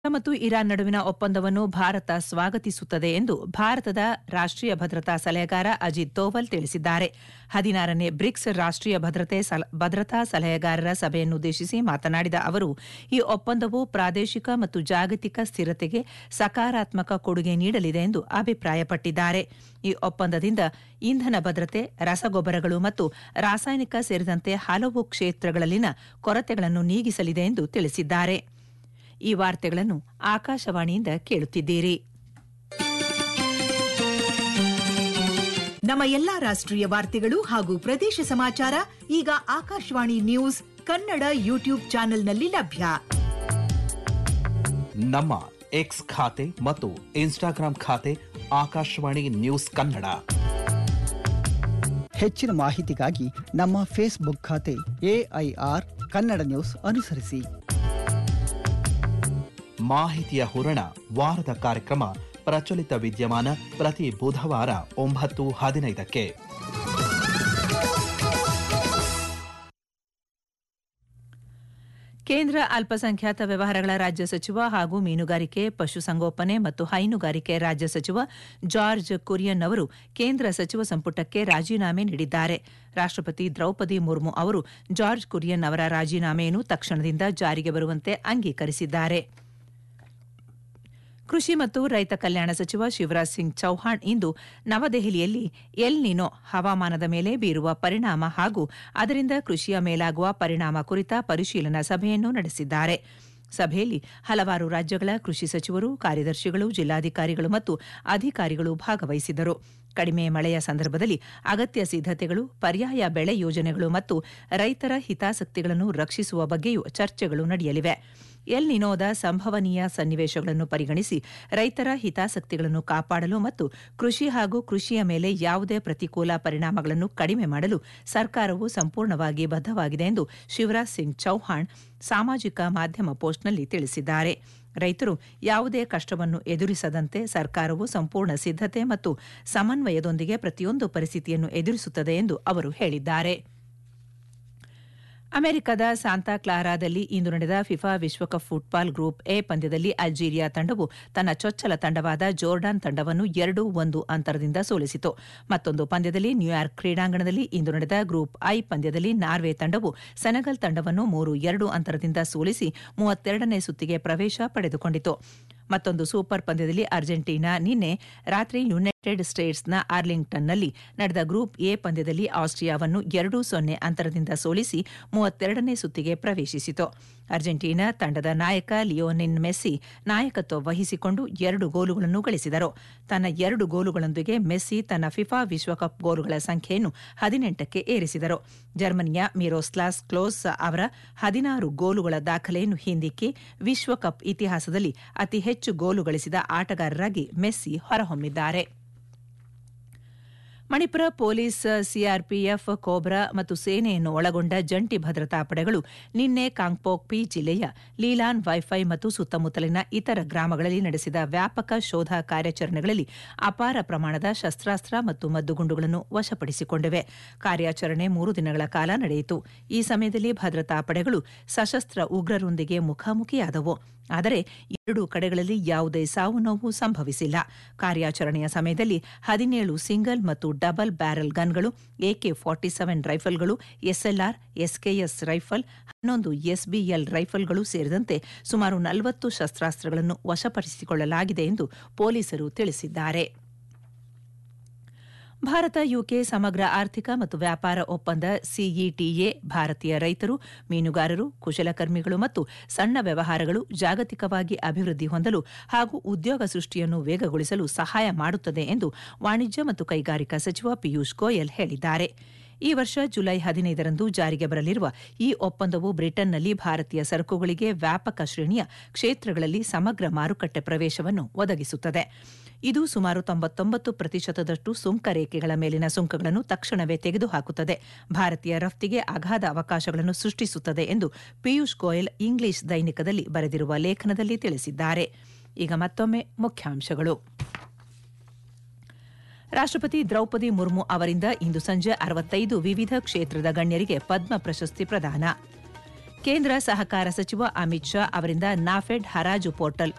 ಮತ್ತು ಇರಾನ್ ನಡುವಿನ ಒಪ್ಪಂದವನ್ನು ಭಾರತ ಸ್ವಾಗತಿಸುತ್ತದೆ ಎಂದು ಭಾರತದ ರಾಷ್ಟ್ರೀಯ ಭದ್ರತಾ ಸಲಹೆಗಾರ ಅಜಿತ್ ದೋವಲ್ ತಿಳಿಸಿದ್ದಾರೆ ಹದಿನಾರನೇ ಬ್ರಿಕ್ಸ್ ರಾಷ್ಟ್ರೀಯ ಭದ್ರತೆ ಸಲ- ಭದ್ರತಾ ಸಲಹೆಗಾರರ ಸಭೆಯನ್ನುದ್ದೇಶಿಸಿ ಮಾತನಾಡಿದ ಅವರು ಈ ಒಪ್ಪಂದವು ಪ್ರಾದೇಶಿಕ ಮತ್ತು ಜಾಗತಿಕ ಸ್ಥಿರತೆಗೆ ಸಕಾರಾತ್ಮಕ ಕೊಡುಗೆ ನೀಡಲಿದೆ ಎಂದು ಅಭಿಪ್ರಾಯಪಟ್ಟಿದ್ದಾರೆ ಈ ಒಪ್ಪಂದದಿಂದ ಇಂಧನ ಭದ್ರತೆ ರಸಗೊಬ್ಬರಗಳು ಮತ್ತು ರಾಸಾಯನಿಕ ಸೇರಿದಂತೆ ಹಲವು ಕ್ಷೇತ್ರಗಳಲ್ಲಿನ ಕೊರತೆಗಳನ್ನು ನೀಗಿಸಲಿದೆ ಎಂದು ತಿಳಿಸಿದ್ದಾರೆ ಈ ವಾರ್ತೆಗಳನ್ನು ಆಕಾಶವಾಣಿಯಿಂದ ಕೇಳುತ್ತಿದ್ದೀರಿ ನಮ್ಮ ಎಲ್ಲಾ ರಾಷ್ಟ್ರೀಯ ವಾರ್ತೆಗಳು ಹಾಗೂ ಪ್ರದೇಶ ಸಮಾಚಾರ ಈಗ ಆಕಾಶವಾಣಿ ನ್ಯೂಸ್ ಕನ್ನಡ ಯೂಟ್ಯೂಬ್ ಚಾನೆಲ್ನಲ್ಲಿ ಲಭ್ಯ ನಮ್ಮ ಎಕ್ಸ್ ಖಾತೆ ಮತ್ತು ಇನ್ಸ್ಟಾಗ್ರಾಂ ಖಾತೆ ಆಕಾಶವಾಣಿ ನ್ಯೂಸ್ ಕನ್ನಡ ಹೆಚ್ಚಿನ ಮಾಹಿತಿಗಾಗಿ ನಮ್ಮ ಫೇಸ್ಬುಕ್ ಖಾತೆ ಎಐಆರ್ ಕನ್ನಡ ನ್ಯೂಸ್ ಅನುಸರಿಸಿ ಮಾಹಿತಿಯ ಹೂರಣ ವಾರದ ಕಾರ್ಯಕ್ರಮ ಪ್ರಚಲಿತ ವಿದ್ಯಮಾನ ಪ್ರತಿ ಬುಧವಾರ ಒಂಬತ್ತು ಹದಿನೈದಕ್ಕೆ ಕೇಂದ್ರ ಅಲ್ಪಸಂಖ್ಯಾತ ವ್ಯವಹಾರಗಳ ರಾಜ್ಯ ಸಚಿವ ಹಾಗೂ ಮೀನುಗಾರಿಕೆ ಪಶುಸಂಗೋಪನೆ ಮತ್ತು ಹೈನುಗಾರಿಕೆ ರಾಜ್ಯ ಸಚಿವ ಜಾರ್ಜ್ ಕುರಿಯನ್ ಅವರು ಕೇಂದ್ರ ಸಚಿವ ಸಂಪುಟಕ್ಕೆ ರಾಜೀನಾಮೆ ನೀಡಿದ್ದಾರೆ ರಾಷ್ಟ್ರಪತಿ ದ್ರೌಪದಿ ಮುರ್ಮು ಅವರು ಜಾರ್ಜ್ ಕುರಿಯನ್ ಅವರ ರಾಜೀನಾಮೆಯನ್ನು ತಕ್ಷಣದಿಂದ ಜಾರಿಗೆ ಬರುವಂತೆ ಅಂಗೀಕರಿಸಿದ್ದಾರೆ ಕೃಷಿ ಮತ್ತು ರೈತ ಕಲ್ಯಾಣ ಸಚಿವ ಶಿವರಾಜ್ ಸಿಂಗ್ ಚೌಹಾಣ್ ಇಂದು ನವದೆಹಲಿಯಲ್ಲಿ ಎಲ್ ನಿನೋ ಹವಾಮಾನದ ಮೇಲೆ ಬೀರುವ ಪರಿಣಾಮ ಹಾಗೂ ಅದರಿಂದ ಕೃಷಿಯ ಮೇಲಾಗುವ ಪರಿಣಾಮ ಕುರಿತ ಪರಿಶೀಲನಾ ಸಭೆಯನ್ನು ನಡೆಸಿದ್ದಾರೆ ಸಭೆಯಲ್ಲಿ ಹಲವಾರು ರಾಜ್ಯಗಳ ಕೃಷಿ ಸಚಿವರು ಕಾರ್ಯದರ್ಶಿಗಳು ಜಿಲ್ಲಾಧಿಕಾರಿಗಳು ಮತ್ತು ಅಧಿಕಾರಿಗಳು ಭಾಗವಹಿಸಿದ್ದರು ಕಡಿಮೆ ಮಳೆಯ ಸಂದರ್ಭದಲ್ಲಿ ಅಗತ್ಯ ಸಿದ್ಧತೆಗಳು ಪರ್ಯಾಯ ಬೆಳೆ ಯೋಜನೆಗಳು ಮತ್ತು ರೈತರ ಹಿತಾಸಕ್ತಿಗಳನ್ನು ರಕ್ಷಿಸುವ ಬಗ್ಗೆಯೂ ಚರ್ಚೆಗಳು ನಡೆಯಲಿವೆ ಎಲ್ ನಿನೋದ ಸಂಭವನೀಯ ಸನ್ನಿವೇಶಗಳನ್ನು ಪರಿಗಣಿಸಿ ರೈತರ ಹಿತಾಸಕ್ತಿಗಳನ್ನು ಕಾಪಾಡಲು ಮತ್ತು ಕೃಷಿ ಹಾಗೂ ಕೃಷಿಯ ಮೇಲೆ ಯಾವುದೇ ಪ್ರತಿಕೂಲ ಪರಿಣಾಮಗಳನ್ನು ಕಡಿಮೆ ಮಾಡಲು ಸರ್ಕಾರವು ಸಂಪೂರ್ಣವಾಗಿ ಬದ್ಧವಾಗಿದೆ ಎಂದು ಶಿವರಾಜ್ ಸಿಂಗ್ ಚೌಹಾಣ್ ಸಾಮಾಜಿಕ ಮಾಧ್ಯಮ ಪೋಸ್ಟ್ನಲ್ಲಿ ತಿಳಿಸಿದ್ದಾರೆ ರೈತರು ಯಾವುದೇ ಕಷ್ಟವನ್ನು ಎದುರಿಸದಂತೆ ಸರ್ಕಾರವು ಸಂಪೂರ್ಣ ಸಿದ್ಧತೆ ಮತ್ತು ಸಮನ್ವಯದೊಂದಿಗೆ ಪ್ರತಿಯೊಂದು ಪರಿಸ್ಥಿತಿಯನ್ನು ಎದುರಿಸುತ್ತದೆ ಎಂದು ಅವರು ಹೇಳಿದ್ದಾರೆ ಅಮೆರಿಕದ ಸಾಂತಾ ಕ್ಲಾರಾದಲ್ಲಿ ಇಂದು ನಡೆದ ಫಿಫಾ ವಿಶ್ವಕಪ್ ಫುಟ್ಬಾಲ್ ಗ್ರೂಪ್ ಎ ಪಂದ್ಯದಲ್ಲಿ ಅಲ್ಜೀರಿಯಾ ತಂಡವು ತನ್ನ ಚೊಚ್ಚಲ ತಂಡವಾದ ಜೋರ್ಡಾನ್ ತಂಡವನ್ನು ಎರಡು ಒಂದು ಅಂತರದಿಂದ ಸೋಲಿಸಿತು ಮತ್ತೊಂದು ಪಂದ್ಯದಲ್ಲಿ ನ್ಯೂಯಾರ್ಕ್ ಕ್ರೀಡಾಂಗಣದಲ್ಲಿ ಇಂದು ನಡೆದ ಗ್ರೂಪ್ ಐ ಪಂದ್ಯದಲ್ಲಿ ನಾರ್ವೆ ತಂಡವು ಸೆನೆಗಲ್ ತಂಡವನ್ನು ಮೂರು ಎರಡು ಅಂತರದಿಂದ ಸೋಲಿಸಿ ಮೂವತ್ತೆರಡನೇ ಸುತ್ತಿಗೆ ಪ್ರವೇಶ ಪಡೆದುಕೊಂಡಿತು ಮತ್ತೊಂದು ಸೂಪರ್ ಪಂದ್ಯದಲ್ಲಿ ಅರ್ಜೆಂಟೀನಾ ನಿನ್ನೆ ರಾತ್ರಿ ಯುನೈಟೆಡ್ ಸ್ಟೇಟ್ಸ್ನ ಆರ್ಲಿಂಗ್ಟನ್ನಲ್ಲಿ ನಡೆದ ಗ್ರೂಪ್ ಎ ಪಂದ್ಯದಲ್ಲಿ ಆಸ್ಟ್ರಿಯಾವನ್ನು ಎರಡು ಸೊನ್ನೆ ಅಂತರದಿಂದ ಸೋಲಿಸಿ ಮೂವತ್ತೆರಡನೇ ಸುತ್ತಿಗೆ ಪ್ರವೇಶಿಸಿತು ಅರ್ಜೆಂಟೀನಾ ತಂಡದ ನಾಯಕ ಲಿಯೋನಿನ್ ಮೆಸ್ಸಿ ನಾಯಕತ್ವ ವಹಿಸಿಕೊಂಡು ಎರಡು ಗೋಲುಗಳನ್ನು ಗಳಿಸಿದರು ತನ್ನ ಎರಡು ಗೋಲುಗಳೊಂದಿಗೆ ಮೆಸ್ಸಿ ತನ್ನ ಫಿಫಾ ವಿಶ್ವಕಪ್ ಗೋಲುಗಳ ಸಂಖ್ಯೆಯನ್ನು ಹದಿನೆಂಟಕ್ಕೆ ಏರಿಸಿದರು ಜರ್ಮನಿಯ ಮಿರೋಸ್ಲಾಸ್ ಕ್ಲೋಸ್ ಅವರ ಹದಿನಾರು ಗೋಲುಗಳ ದಾಖಲೆಯನ್ನು ಹಿಂದಿಕ್ಕಿ ವಿಶ್ವಕಪ್ ಇತಿಹಾಸದಲ್ಲಿ ಅತಿ ಹೆಚ್ಚು ಗೋಲು ಗಳಿಸಿದ ಆಟಗಾರರಾಗಿ ಮೆಸ್ಸಿ ಹೊರಹೊಮ್ಮಿದ್ದಾರೆ ಮಣಿಪುರ ಪೊಲೀಸ್ ಸಿಆರ್ಪಿಎಫ್ ಕೋಬ್ರಾ ಮತ್ತು ಸೇನೆಯನ್ನು ಒಳಗೊಂಡ ಜಂಟಿ ಭದ್ರತಾ ಪಡೆಗಳು ನಿನ್ನೆ ಕಾಂಗ್ಪೋಕ್ಪಿ ಜಿಲ್ಲೆಯ ಲೀಲಾನ್ ವೈಫೈ ಮತ್ತು ಸುತ್ತಮುತ್ತಲಿನ ಇತರ ಗ್ರಾಮಗಳಲ್ಲಿ ನಡೆಸಿದ ವ್ಯಾಪಕ ಶೋಧ ಕಾರ್ಯಾಚರಣೆಗಳಲ್ಲಿ ಅಪಾರ ಪ್ರಮಾಣದ ಶಸ್ತ್ರಾಸ್ತ್ರ ಮತ್ತು ಮದ್ದುಗುಂಡುಗಳನ್ನು ವಶಪಡಿಸಿಕೊಂಡಿವೆ ಕಾರ್ಯಾಚರಣೆ ಮೂರು ದಿನಗಳ ಕಾಲ ನಡೆಯಿತು ಈ ಸಮಯದಲ್ಲಿ ಭದ್ರತಾ ಪಡೆಗಳು ಸಶಸ್ತ್ರ ಉಗ್ರರೊಂದಿಗೆ ಮುಖಾಮುಖಿಯಾದವು ಆದರೆ ಎರಡೂ ಕಡೆಗಳಲ್ಲಿ ಯಾವುದೇ ಸಾವು ನೋವು ಸಂಭವಿಸಿಲ್ಲ ಕಾರ್ಯಾಚರಣೆಯ ಸಮಯದಲ್ಲಿ ಹದಿನೇಳು ಸಿಂಗಲ್ ಮತ್ತು ಡಬಲ್ ಬ್ಯಾರೆಲ್ ಗನ್ಗಳು ಎಕೆ ಫಾರ್ಟಿ ಸೆವೆನ್ ರೈಫಲ್ಗಳು ಎಸ್ಎಲ್ಆರ್ ಎಸ್ಕೆಎಸ್ ರೈಫಲ್ ಹನ್ನೊಂದು ಎಸ್ಬಿಎಲ್ ರೈಫಲ್ಗಳು ಸೇರಿದಂತೆ ಸುಮಾರು ನಲವತ್ತು ಶಸ್ತ್ರಾಸ್ತ್ರಗಳನ್ನು ವಶಪಡಿಸಿಕೊಳ್ಳಲಾಗಿದೆ ಎಂದು ಪೊಲೀಸರು ತಿಳಿಸಿದ್ದಾರೆ ಭಾರತ ಯುಕೆ ಸಮಗ್ರ ಆರ್ಥಿಕ ಮತ್ತು ವ್ಯಾಪಾರ ಒಪ್ಪಂದ ಸಿಇಟಿಎ ಭಾರತೀಯ ರೈತರು ಮೀನುಗಾರರು ಕುಶಲಕರ್ಮಿಗಳು ಮತ್ತು ಸಣ್ಣ ವ್ಯವಹಾರಗಳು ಜಾಗತಿಕವಾಗಿ ಅಭಿವೃದ್ಧಿ ಹೊಂದಲು ಹಾಗೂ ಉದ್ಯೋಗ ಸೃಷ್ಟಿಯನ್ನು ವೇಗಗೊಳಿಸಲು ಸಹಾಯ ಮಾಡುತ್ತದೆ ಎಂದು ವಾಣಿಜ್ಯ ಮತ್ತು ಕೈಗಾರಿಕಾ ಸಚಿವ ಪಿಯೂಷ್ ಗೋಯಲ್ ಹೇಳಿದ್ದಾರೆ ಈ ವರ್ಷ ಜುಲೈ ಹದಿನೈದರಂದು ಜಾರಿಗೆ ಬರಲಿರುವ ಈ ಒಪ್ಪಂದವು ಬ್ರಿಟನ್ನಲ್ಲಿ ಭಾರತೀಯ ಸರಕುಗಳಿಗೆ ವ್ಯಾಪಕ ಶ್ರೇಣಿಯ ಕ್ಷೇತ್ರಗಳಲ್ಲಿ ಸಮಗ್ರ ಮಾರುಕಟ್ಟೆ ಪ್ರವೇಶವನ್ನು ಒದಗಿಸುತ್ತದೆ ಇದು ಸುಮಾರು ತೊಂಬತ್ತೊಂಬತ್ತು ಪ್ರತಿಶತದಷ್ಟು ಸುಂಕ ರೇಖೆಗಳ ಮೇಲಿನ ಸುಂಕಗಳನ್ನು ತಕ್ಷಣವೇ ತೆಗೆದುಹಾಕುತ್ತದೆ ಭಾರತೀಯ ರಫ್ತಿಗೆ ಅಗಾಧ ಅವಕಾಶಗಳನ್ನು ಸೃಷ್ಟಿಸುತ್ತದೆ ಎಂದು ಪಿಯೂಷ್ ಗೋಯಲ್ ಇಂಗ್ಲಿಷ್ ದೈನಿಕದಲ್ಲಿ ಬರೆದಿರುವ ಲೇಖನದಲ್ಲಿ ತಿಳಿಸಿದ್ದಾರೆ ಈಗ ಮತ್ತೊಮ್ಮೆ ಮುಖ್ಯಾಂಶಗಳು ರಾಷ್ಟ್ರಪತಿ ದ್ರೌಪದಿ ಮುರ್ಮು ಅವರಿಂದ ಇಂದು ಸಂಜೆ ಅರವತ್ತೈದು ವಿವಿಧ ಕ್ಷೇತ್ರದ ಗಣ್ಯರಿಗೆ ಪದ್ಮ ಪ್ರಶಸ್ತಿ ಪ್ರದಾನ ಕೇಂದ್ರ ಸಹಕಾರ ಸಚಿವ ಅಮಿತ್ ಶಾ ಅವರಿಂದ ನಾಫೆಡ್ ಹರಾಜು ಪೋರ್ಟಲ್